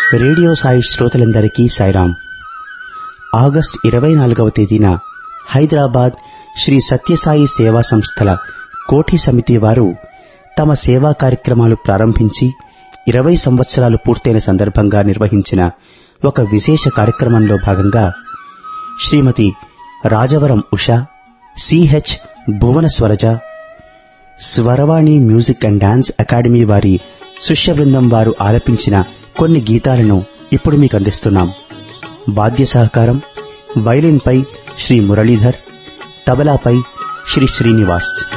radio Sai శ్రోతలందరికీ Sairam August ఇరవై నాలుగవ తేదీన హైదరాబాద్ శ్రీ సత్యసాయి సేవా సంస్థల కోఠి సమితి వారు తమ సేవా కార్యక్రమాలు ప్రారంభించి ఇరవై సంవత్సరాలు పూర్తయిన సందర్భంగా నిర్వహించిన ఒక విశేష కార్యక్రమంలో భాగంగా Shrimati Rajavaram Usha CH Bhuvana Swaraja Swaravani music and dance academy వారి శిష్య బృందం వారు ఆలపించిన కొన్ని గీతాలను ఇప్పుడు మీకు అందిస్తున్నాం వాద్య సహకారం వైలిన్పై శ్రీ మురళీధర్ తబలాపై శ్రీ శ్రీనివాస్